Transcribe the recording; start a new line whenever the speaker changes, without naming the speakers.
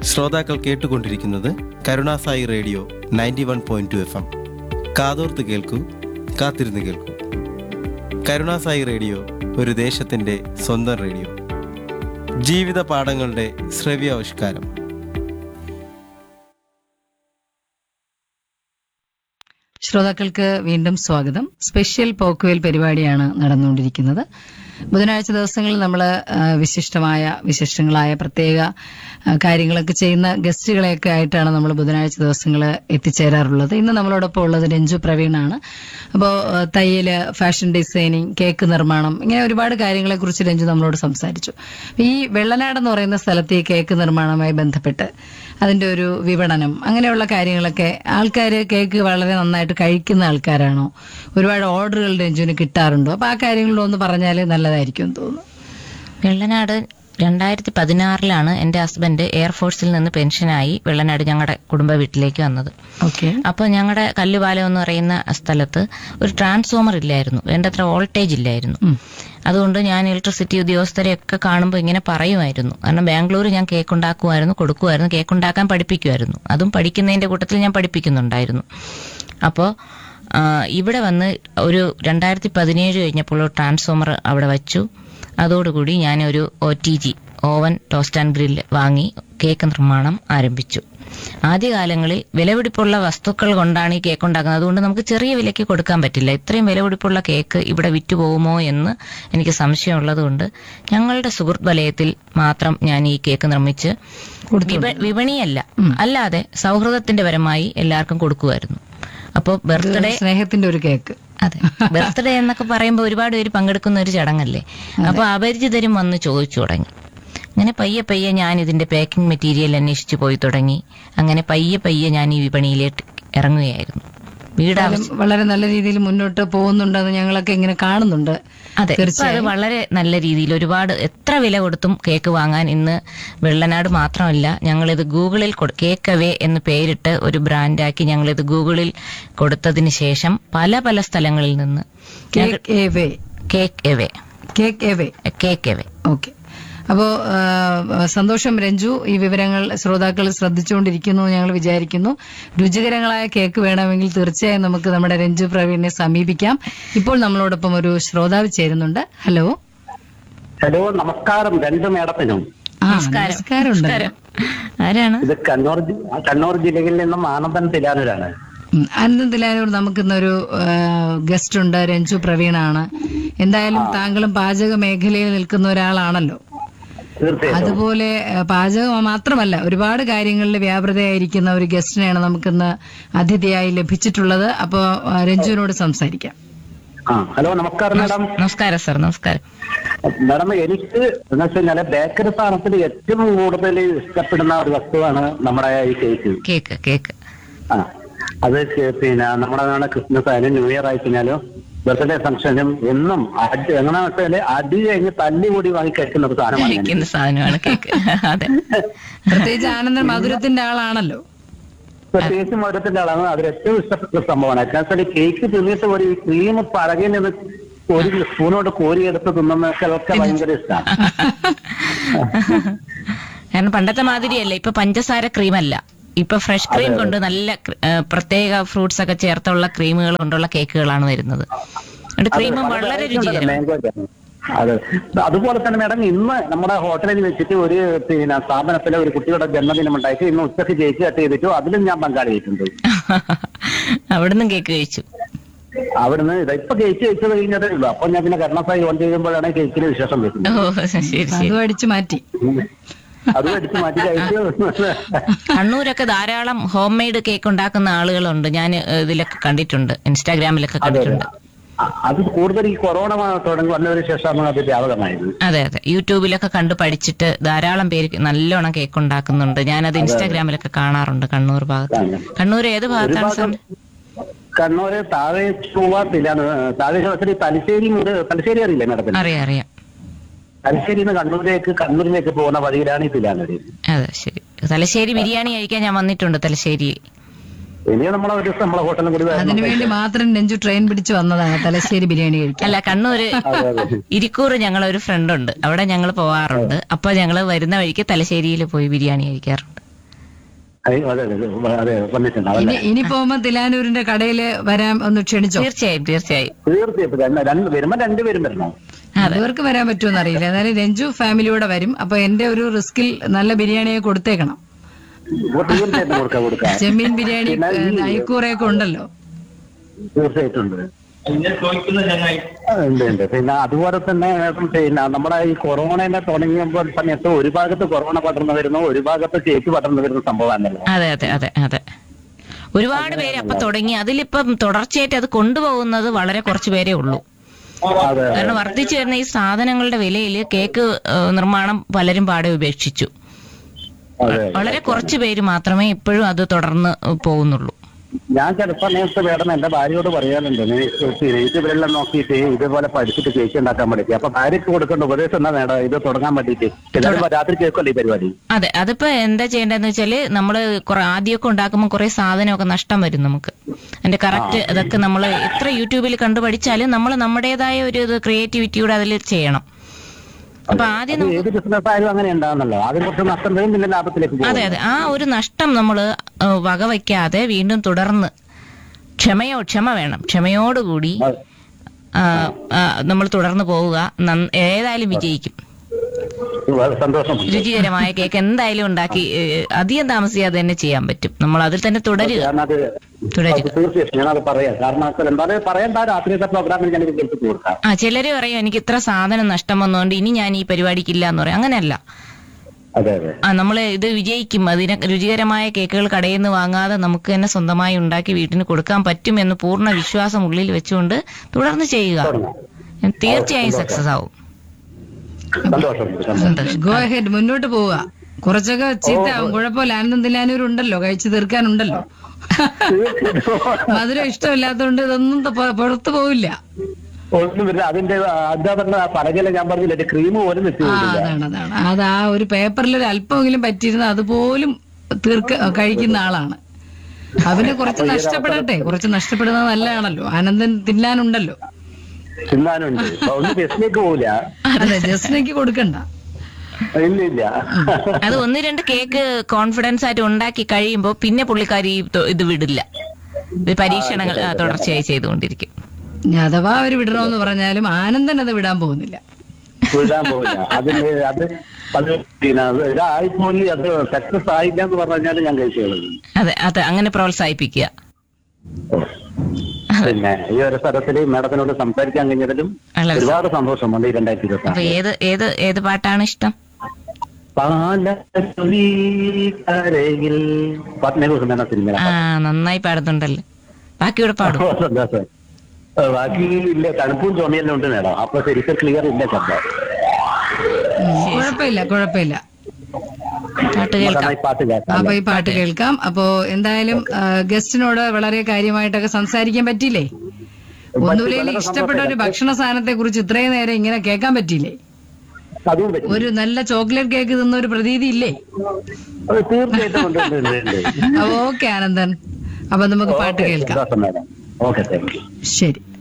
ശ്രോതാക്കൾ കേട്ടുകൊണ്ടിരിക്കുന്നത് Karunasai radio ninety one point two F M കാതോർത്ത് കേൾക്കൂ കാത്തിരുന്ന് കേൾക്കൂ കരുണാസായി റേഡിയോ ഒരു ദേശത്തിൻ്റെ സ്വന്തം റേഡിയോ ജീവിത പാഠങ്ങളുടെ ശ്രവ്യാവിഷ്കാരം
ശ്രോതാക്കൾക്ക് വീണ്ടും സ്വാഗതം സ്പെഷ്യൽ പോക്കുവെൽ പരിപാടിയാണ് നടന്നുകൊണ്ടിരിക്കുന്നത് ബുധനാഴ്ച ദിവസങ്ങളിൽ നമ്മൾ വിശിഷ്ടമായ വിശിഷ്ടങ്ങളായ പ്രത്യേക ആ, കാര്യങ്ങളൊക്കെ ചെയ്യുന്ന ഗസ്റ്റുകളെയൊക്കെ ആയിട്ടാണ് നമ്മൾ ബുധനാഴ്ച ദിവസങ്ങൾ എത്തിച്ചേരാറുള്ളത് ഇന്ന് നമ്മളോടൊപ്പം ഉള്ളത് രഞ്ജു പ്രവീണാണ് അപ്പോൾ തയ്യല് ഫാഷൻ ഡിസൈനിങ് കേക്ക് നിർമ്മാണം ഇങ്ങനെ ഒരുപാട് കാര്യങ്ങളെ കുറിച്ച് രഞ്ജു നമ്മളോട് സംസാരിച്ചു ഈ വെള്ളനാട് എന്ന് പറയുന്ന സ്ഥലത്ത് ഈ കേക്ക് നിർമ്മാണവുമായി ബന്ധപ്പെട്ട് അതിന്റെ ഒരു വിപണനം അങ്ങനെയുള്ള കാര്യങ്ങളൊക്കെ ആൾക്കാർ കേക്ക് വളരെ നന്നായിട്ട് കഴിക്കുന്ന ആൾക്കാരാണോ ഒരുപാട് ഓർഡറുകൾ രഞ്ജുവിന് കിട്ടാറുണ്ടോ അപ്പൊ ആ കാര്യങ്ങളിലൊന്ന് പറഞ്ഞാൽ നല്ലതായിരിക്കും എന്ന് തോന്നുന്നു
വെള്ളനാട് രണ്ടായിരത്തി പതിനാറിലാണ് എന്റെ ഹസ്ബൻഡ് എയർഫോഴ്സിൽ നിന്ന് പെൻഷനായി വെള്ളനാട് ഞങ്ങളുടെ കുടുംബ വീട്ടിലേക്ക് വന്നത്
ഓക്കെ
അപ്പോൾ ഞങ്ങളുടെ കല്ലുപാലം എന്ന് പറയുന്ന സ്ഥലത്ത് ഒരു ട്രാൻസ്ഫോമർ ഇല്ലായിരുന്നു വേണ്ടത്ര വോൾട്ടേജ് ഇല്ലായിരുന്നു അതുകൊണ്ട് ഞാൻ ഇലക്ട്രിസിറ്റി ഉദ്യോഗസ്ഥരെയൊക്കെ കാണുമ്പോൾ ഇങ്ങനെ പറയുമായിരുന്നു കാരണം ബാംഗ്ലൂർ ഞാൻ കേക്ക് ഉണ്ടാക്കുമായിരുന്നു കൊടുക്കുമായിരുന്നു കേക്ക് ഉണ്ടാക്കാൻ പഠിപ്പിക്കുമായിരുന്നു അതും പഠിക്കുന്നതിന്റെ കൂട്ടത്തിൽ ഞാൻ പഠിപ്പിക്കുന്നുണ്ടായിരുന്നു അപ്പോൾ ഇവിടെ വന്ന് ഒരു രണ്ടായിരത്തി പതിനേഴ് കഴിഞ്ഞപ്പോൾ ഒരു ട്രാൻസ്ഫോമർ അവിടെ വച്ചു അതോടുകൂടി ഞാൻ ഒരു O T G oven toast and grill വാങ്ങി കേക്ക് നിർമ്മാണം ആരംഭിച്ചു ആദ്യകാലങ്ങളിൽ വിലപിടിപ്പുള്ള വസ്തുക്കൾ കൊണ്ടാണ് ഈ കേക്ക് ഉണ്ടാക്കുന്നത് അതുകൊണ്ട് നമുക്ക് ചെറിയ വിലയ്ക്ക് കൊടുക്കാൻ പറ്റില്ല ഇത്രയും വിലപിടിപ്പുള്ള കേക്ക് ഇവിടെ വിറ്റുപോകുമോ എന്ന് എനിക്ക് സംശയമുള്ളതുകൊണ്ട് ഞങ്ങളുടെ സുഹൃത്ത് വലയത്തിൽ മാത്രം ഞാൻ ഈ കേക്ക് നിർമ്മിച്ച് വിപ- വിപണിയല്ല അല്ലാതെ സൗഹൃദത്തിന്റെ പരമായി എല്ലാവർക്കും കൊടുക്കുമായിരുന്നു അപ്പോൾ ബർത്ത്ഡേ
സ്നേഹത്തിന്റെ ഒരു കേക്ക്
അതെ ബർത്ത്ഡേ എന്നൊക്കെ പറയുമ്പോൾ ഒരുപാട് പേര് പങ്കെടുക്കുന്ന ഒരു ചടങ്ങല്ലേ അപ്പൊ അപരിചിതരും വന്ന് ചോദിച്ചു തുടങ്ങി അങ്ങനെ പയ്യെ പയ്യെ ഞാൻ ഇതിന്റെ പാക്കിംഗ് മെറ്റീരിയൽ അന്വേഷിച്ചു പോയി തുടങ്ങി അങ്ങനെ പയ്യെ പയ്യെ ഞാൻ ഈ വിപണിയിലേക്ക് ഇറങ്ങുകയായിരുന്നു വീടാവശ്യം
വളരെ നല്ല രീതിയിൽ മുന്നോട്ട് പോകുന്നുണ്ടെന്ന് ഞങ്ങളൊക്കെ ഇങ്ങനെ കാണുന്നുണ്ട്
അതെ ഇപ്പൊ അത് വളരെ നല്ല രീതിയിൽ ഒരുപാട് എത്ര വില കൊടുത്തും കേക്ക് വാങ്ങാൻ ഇന്ന് വെള്ളനാട് മാത്രമല്ല ഞങ്ങളിത് ഗൂഗിളിൽ കൊടു- കേക്ക് അവേ എന്ന് പേരിട്ട് ഒരു ബ്രാൻഡാക്കി ഞങ്ങളിത് ഗൂഗിളിൽ കൊടുത്തതിന് ശേഷം പല പല സ്ഥലങ്ങളിൽ നിന്ന്
cake away
cake away
cake away
cake away
okay അപ്പോ ആ, സന്തോഷം രഞ്ജു ഈ വിവരങ്ങൾ ശ്രോതാക്കൾ ശ്രദ്ധിച്ചുകൊണ്ടിരിക്കുന്നു എന്ന് ഞങ്ങൾ വിചാരിക്കുന്നു രുചികരങ്ങളായ കേക്ക് വേണമെങ്കിൽ തീർച്ചയായും നമുക്ക് നമ്മുടെ രഞ്ജു പ്രവീണിനെ സമീപിക്കാം ഇപ്പോൾ നമ്മളോടൊപ്പം ഒരു ശ്രോതാവ് ചേരുന്നുണ്ട് ഹലോ
ഹലോ നമസ്കാരം രണ്ട് മേഡത്തിനും
ആ നമസ്കാരമുണ്ട്
ആരാണ്
ഇത് കണ്ണൂർ ജി- കണ്ണൂർ ജില്ലയിൽ നിന്നും ആനന്ദൻ തിലാനൂരാണ്
ഉം. അനന്തൻ തിലാനൂർ നമുക്കിന്നൊരു ഗസ്റ്റ് ഉണ്ട് രഞ്ജു പ്രവീണാണ് എന്തായാലും താങ്കളും പാചക മേഖലയിൽ നിൽക്കുന്ന ഒരാളാണല്ലോ
തീർച്ചയായിട്ടും
അതുപോലെ ഏഹ്, പാചകം മാത്രമല്ല ഒരുപാട് കാര്യങ്ങളിൽ വ്യാപൃതയായിരിക്കുന്ന ഒരു ഗസ്റ്റിനെയാണ് നമുക്കിന്ന് അതിഥിയായി ലഭിച്ചിട്ടുള്ളത് അപ്പോൾ രഞ്ജുവിനോട് സംസാരിക്കാം
ആ ഹലോ നമസ്കാരം മേഡം
നമസ്കാരം സർ നമസ്കാരം
മേഡം എനിക്ക് എന്ന് വെച്ച് കഴിഞ്ഞാല് ബേക്കറി സാധനത്തിൽ ഏറ്റവും കൂടുതൽ ഇഷ്ടപ്പെടുന്ന ഒരു വസ്തുവാണ് നമ്മുടെ ഈ കേക്ക്
കേക്ക് കേക്ക്
ആ അത് കേ- പിന്നെ നമ്മുടെ നാളെ ക്രിസ്മസ് ആയാലും ന്യൂ ഇയർ ആയി കഴിഞ്ഞാലും ബർത്ത്ഡേ ഫംഗ്ഷനും എന്നും അടി എങ്ങനെ വെച്ചാല് അടി കഴിഞ്ഞ് തല്ലി കൂടി വാങ്ങി കഴിക്കുന്ന ഒരു സാധനമാണ് ഞാൻ.
കഴിക്കുന്ന സാധനമാണ് കേക്ക് അതെ
പ്രത്യേകിച്ച് ആനന്ദൻ മധുരത്തിന്റെ ആളാണല്ലോ
പ്രത്യേകിച്ച് മധുരത്തിന്റെ ആളാണ് അതിൽ ഏറ്റവും ഇഷ്ടപ്പെട്ട ഒരു സംഭവമാണ് കാരണം കേക്ക് തിന്നിട്ട് ഒരു ക്രീം പഴകിൽ നിന്ന് ഒരു സ്പൂണോട് കോരി എടുത്ത് തിന്നുന്നതൊക്കെ അതൊക്കെ ഭയങ്കര ഇഷ്ടമാണ്
കാരണം പണ്ടത്തെ മാതിരിയല്ല ഇപ്പൊ പഞ്ചസാര ക്രീം അല്ല ഇപ്പൊ ഫ്രഷ് ക്രീം കൊണ്ട് നല്ല ക്ര- ഏ, പ്രത്യേക ഫ്രൂട്ട്സ് ഒക്കെ ചേർത്തുള്ള ക്രീമുകൾ കൊണ്ടുള്ള കേക്കുകളാണ് വരുന്നത് അതുകൊണ്ട് ക്രീമും വളരെ രുചികരമാണ്
മാംഗോ അതെ അതുപോലെ തന്നെ മാഡം ഇന്ന് നമ്മുടെ ഹോട്ടലിൽ വെച്ചിട്ട് ഒരു പിന്നെ സ്ഥാപനത്തിലെ ഒരു കുട്ടിയുടെ ജന്മദിനം ഉണ്ടായിട്ട് ഇന്ന് ഉച്ചക്ക് കേക്ക് കട്ട് ചെയ്തിട്ടു അതിലും ഞാൻ പങ്കാളിയായിട്ടുണ്ട്
അവിടുന്ന് കേക്ക് കഴിച്ചു
അവിടുന്ന് ഇത് ഇപ്പൊ കേക്ക് കഴിച്ചത് കഴിഞ്ഞതേ ഉള്ളൂ അപ്പൊ ഞാൻ പിന്നെ കർണസായി ഓൺ ചെയ്യുമ്പോഴാണ് കേക്കിന് വിശേഷം വരുന്നത്
ഓ ശരി ശരി
അതും അടിച്ചു മാറ്റി
അത് അടിച്ച് മാറ്റി കഴിച്ചു
കണ്ണൂരൊക്കെ ധാരാളം ഹോം മെയ്ഡ് കേക്ക് ഉണ്ടാക്കുന്ന ആളുകളുണ്ട് ഞാൻ ഇതിലൊക്കെ കണ്ടിട്ടുണ്ട് ഇൻസ്റ്റാഗ്രാമിലൊക്കെ കണ്ടിട്ടുണ്ട്
അ- അത് കൂടുതൽ ഈ കൊറോണ തുടങ്ങി വന്നതിന് ശേഷമാണ് അത് വ്യാപകമായത്
അതെ അതെ യൂട്യൂബിലൊക്കെ കണ്ട് പഠിച്ചിട്ട് ധാരാളം പേര് നല്ലോണം കേക്ക് ഉണ്ടാക്കുന്നുണ്ട് ഞാനത് ഇൻസ്റ്റാഗ്രാമിലൊക്കെ കാണാറുണ്ട് കണ്ണൂർ ഭാഗത്ത് കണ്ണൂർ ഏത് ഭാഗത്താണ് സാർ
കണ്ണൂര് താഴെ ചൊവ്വ തിലാണ് താഴെ ചൊവ്വത്തിൽ തലശ്ശേരി മുതൽ തലശ്ശേരി അറിയില്ലേ മാഡത്തിന്
അറിയാം അറിയാം
തലശ്ശേരിയിൽ നിന്ന് കണ്ണൂരിലേക്ക് കണ്ണൂരിലേക്ക് പോകുന്ന വഴിയിലാണ് ഈ തിലാനൂര്
അതെ ശരി തലശ്ശേരി ബിരിയാണി കഴിക്കാൻ ഞാൻ വന്നിട്ടുണ്ട് തലശ്ശേരി
ഇനി നമ്മളെ ഒരു ദിവസം നമ്മളെ ഹോട്ടലിൽ കൂടി വരണം.
അതിനുവേണ്ടി മാത്രം രഞ്ജു ട്രെയിൻ പിടിച്ചു വന്നതാണ് തലശ്ശേരി ബിരിയാണി കഴിക്കാൻ
അല്ല കണ്ണൂര്
അതെ, അതെ.
ഇരിക്കൂർ ഞങ്ങൾ ഒരു ഫ്രണ്ട് ഉണ്ട് അവിടെ ഞങ്ങൾ പോവാറുണ്ട് അപ്പൊ ഞങ്ങൾ വരുന്ന വഴിക്ക് തലശ്ശേരിയിൽ പോയി ബിരിയാണി കഴിക്കാറുണ്ട്
അതെ അതെ അതെ, അതെ വന്നിട്ടുണ്ടാവും
ഇനി
അല്ലേ
ഇനി പോകുമ്പോ തിലാനൂരിന്റെ കടയില് വരാൻ ഒന്ന് ക്ഷണിച്ചോ
തീർച്ചയായും തീർച്ചയായും
തീർച്ചയായും രണ്ട് രണ്ട് വരുമ്പോ രണ്ടുപേരും വരണം
അവർക്ക് വരാൻ പറ്റുമെന്ന് അറിയില്ല എന്നാലും രഞ്ജു ഫാമിലിയോടെ വരും അപ്പൊ എന്റെ ഒരു റിസ്കിൽ നല്ല ബിരിയാണിയെ കൊടുത്തേക്കണം
ഇപ്പൊ തീർച്ചയായിട്ടും കൊടുക്കാം കൊടുക്കാം
ചെമ്മീൻ ബിരിയാണി
പിന്നെ ഈ-
നൈക്കൂറയൊക്കെ ഉണ്ടല്ലോ
തീർച്ചയായിട്ടും ഉണ്ട് ആ, ഉണ്ട് ഉണ്ട് പിന്നെ അതുപോലെ തന്നെ പിന്നെ നമ്മുടെ ഈ കൊറോണയുടെ തുടങ്ങിയപ്പോൾ സമയത്ത് ഒരു ഭാഗത്ത് കൊറോണ പടർന്നു വരുന്നു ഒരു ഭാഗത്ത് കേക്ക് പടർന്നു വരുന്ന സംഭവമാണല്ലോ
അതെ അതെ അതെ അതെ ഒരുപാട് പേര് അപ്പൊ തുടങ്ങി അതിലിപ്പം തുടർച്ചയായിട്ട് അത് കൊണ്ടുപോകുന്നത് വളരെ കുറച്ച് പേരേ ഉള്ളൂ
അതെ
കാരണം വർദ്ധിച്ചു വരുന്ന ഈ സാധനങ്ങളുടെ വിലയിൽ കേക്ക് ഏഹ്, നിർമ്മാണം പലരും പാടെ ഉപേക്ഷിച്ചു
അതെ
വളരെ കുറച്ച് പേര് മാത്രമേ ഇപ്പോഴും അത് തുടർന്ന് പോകുന്നുള്ളൂ
ഞാൻ ചില സമയത്ത് വേണം എന്റെ ഭാര്യയോട് പറയാറുണ്ട് നീ പിന്നെ യൂട്യൂബിലെല്ലാം നോക്കിയിട്ട് ഇതുപോലെ പഠിച്ചിട്ട് കേക്ക് ഉണ്ടാക്കാൻ വേണ്ടിയിട്ട് അപ്പൊ ഭാര്യയ്ക്ക് കൊടുക്കേണ്ട ഉപദേശം എന്താ വേണം ഇത് തുടങ്ങാൻ വേണ്ടിയിട്ട് എല്ലാവരും രാത്രി കേൾക്കല്ലേ ഈ പരിപാടി
അതെ അതിപ്പോ എന്താ ചെയ്യേണ്ടതെന്ന് വെച്ചാല് നമ്മള് കുറെ ആദ്യമൊക്കെ ഉണ്ടാക്കുമ്പോൾ കുറെ സാധനമൊക്കെ നഷ്ടം വരും നമുക്ക് അതിന്റെ കറക്റ്റ് അതൊക്കെ നമ്മൾ എത്ര യൂട്യൂബിൽ കണ്ടു പഠിച്ചാലും നമ്മൾ നമ്മുടേതായ ഒരു ഇത് ക്രിയേറ്റിവിറ്റിയൂടെ അതിൽ ചെയ്യണം അപ്പൊ ആദ്യം
അത് ഏത് ബിസിനസ് ആയാലും അങ്ങനെ ഉണ്ടാകുന്നല്ലോ ആദ്യം കുറച്ച് നഷ്ടം വരും പിന്നെ ലാഭത്തിലേക്ക് പോകും
അതെ അതെ ആ ഒരു നഷ്ടം നമ്മൾ വകവയ്ക്കാതെ വീണ്ടും തുടർന്ന് ക്ഷമയോ ക്ഷമ വേണം ക്ഷമയോടുകൂടി നമ്മൾ തുടർന്ന് പോവുക നന്ന- ഏതായാലും വിജയിക്കും
സന്തോഷം
രുചികരമായ കേക്ക് എന്തായാലും ഉണ്ടാക്കി ഏഹ്, അധികം താമസിയാതെ തന്നെ ചെയ്യാൻ പറ്റും നമ്മൾ അതിൽ തന്നെ തുടരുക
ഞാനത്
തുടരുക
തീർച്ചയായിട്ടും ഞാനത് പറയാം കാരണം വെച്ചാൽ എന്താ പറയുക പറയണ്ട രാത്രിയത്തെ പ്രോഗ്രാമിൽ ഞാൻ കേൾപ്പിച്ചു കൊടുക്കാം
ആ ചിലര് പറയും എനിക്ക് ഇത്ര സാധനം നഷ്ടം വന്നുകൊണ്ട് ഇനി ഞാൻ ഈ പരിപാടിക്കില്ല എന്ന് പറയും അങ്ങനെയല്ല
അതെ അതെ
ആ നമ്മൾ ഇത് വിജയിക്കും അതിന് രുചികരമായ കേക്കുകൾ കടയിൽ നിന്ന് വാങ്ങാതെ നമുക്ക് തന്നെ സ്വന്തമായി ഉണ്ടാക്കി വീട്ടിന് കൊടുക്കാൻ പറ്റും എന്ന് പൂർണ്ണ വിശ്വാസം ഉള്ളിൽ വെച്ചുകൊണ്ട് തുടർന്ന് ചെയ്യുക തീർച്ചയായും സക്സസ് ആവും
സന്തോഷം സന്തോഷം
ഗോ ഹെഡ് മുന്നോട്ട് പോവുക കുറച്ചൊക്കെ ചീത്തയാവും കുഴപ്പമില്ല ആനന്ദം തിലാനൂരുണ്ടല്ലോ കഴിച്ചു തീർക്കാനുണ്ടല്ലോ മധുരം ഇഷ്ടമില്ലാത്തതുകൊണ്ട് ഇതൊന്നും ത- പ- പുറത്തു പോവില്ല
ഒന്നും വരില്ല അതിന്റെ എന്താ പറഞ്ഞ പലകല ഞാൻ പറഞ്ഞില്ല ക്രീം പോലും
ആ
നിൽക്കുന്നില്ല
അതാണ് അതാണ് അത് ആ ഒരു പേപ്പറിൽ ഒരു അല്പമെങ്കിലും പറ്റിയിരുന്ന അതുപോലും തീർക്ക കഴിക്കുന്ന ആളാണ് അവന് കുറച്ച് നഷ്ടപ്പെടട്ടെ കുറച്ച് നഷ്ടപ്പെടുന്നത് നല്ലതാണല്ലോ ആനന്ദൻ തിന്നാനുണ്ടല്ലോ
തിന്നാനുണ്ട് അപ്പൊ ഒന്നും ബസ്സിലേക്ക് പോവില്ല
അതെ ജസ്റ്റിനേക്ക് കൊടുക്കണ്ട
ഇല്ല ഇല്ല
അത് ഒന്ന് രണ്ട് കേക്ക് കോൺഫിഡൻസ് ആയിട്ട് ഉണ്ടാക്കി കഴിയുമ്പോൾ പിന്നെ പുള്ളിക്കാരി ഈ തൊ- ഇത് വിടില്ല ഇത് പരീക്ഷണങ്ങൾ ആ, തുടർച്ചയായി ചെയ്തുകൊണ്ടിരിക്കും
ഇനി അഥവാ അവര് വിടണമെന്ന് പറഞ്ഞാലും ആനന്ദൻ അത് വിടാൻ പോകുന്നില്ല
വിടാൻ പോവില്ല അതിന് അത് അത് പിന്നെ അത് ഇതായിപ്പോയി അത് സക്സസ് ആയില്ല എന്ന് പറഞ്ഞാൽ ഞാൻ കഴിച്ചു കളയും
അതെ അതെ അങ്ങനെ പ്രോത്സാഹിപ്പിക്കുക
പിന്നെ ഈ ഒരു സ്ഥലത്തിൽ മാഡത്തിനോട് സംസാരിക്കാൻ കഴിഞ്ഞതിലും
വളരെ
ഒരുപാട് സന്തോഷമുണ്ട് ഈ രണ്ടായിരത്തി ഇരുപത്തി
അപ്പൊ ഏത് ഏത് ഏത് പാട്ടാണ് ഇഷ്ടം
കരയിൽ പത്നി കുസും എന്ന സിനിമ
ആ നന്നായി പാടുന്നുണ്ടല്ലോ ബാക്കിയൂടെ പാടും
സന്തോഷം ആ, ബാക്കി ഇല്ല തണുപ്പും ചുമയെല്ലാം ഉണ്ട് മേഡം അപ്പൊ ശരിക്കും ക്ലിയർ ഇല്ല ശബ്ദം
ഉം, കുഴപ്പമില്ല കുഴപ്പമില്ല
പാട്ട് കേൾക്കാം
നന്നായി പാട്ട് കേൾക്കാം
അപ്പൊ ഈ പാട്ട് കേൾക്കാം അപ്പോ എന്തായാലും ആ, ഗസ്റ്റിനോട് വളരെ കാര്യമായിട്ടൊക്കെ സംസാരിക്കാൻ പറ്റിയില്ലേ ഒന്നുമില്ലെങ്കിൽ ഇഷ്ടപ്പെട്ട ഒരു ഭക്ഷണ സാധനത്തെ കുറിച്ച് ഇത്രയും നേരം ഇങ്ങനെ കേൾക്കാൻ പറ്റിയില്ലേ
അതും പറ്റും
ഒരു നല്ല ചോക്ലേറ്റ് കേക്ക് തിന്ന ഒരു പ്രതീതി ഇല്ലേ
അത് തീർച്ചയായിട്ടും ഉണ്ട് ഉണ്ട് ഉണ്ട് ഉണ്ട്
ഓക്കെ ആനന്ദൻ അപ്പൊ നമുക്ക് പാട്ട് കേൾക്കാം
സന്തോഷം മേഡം ഓക്കെ താങ്ക് യു
ശരി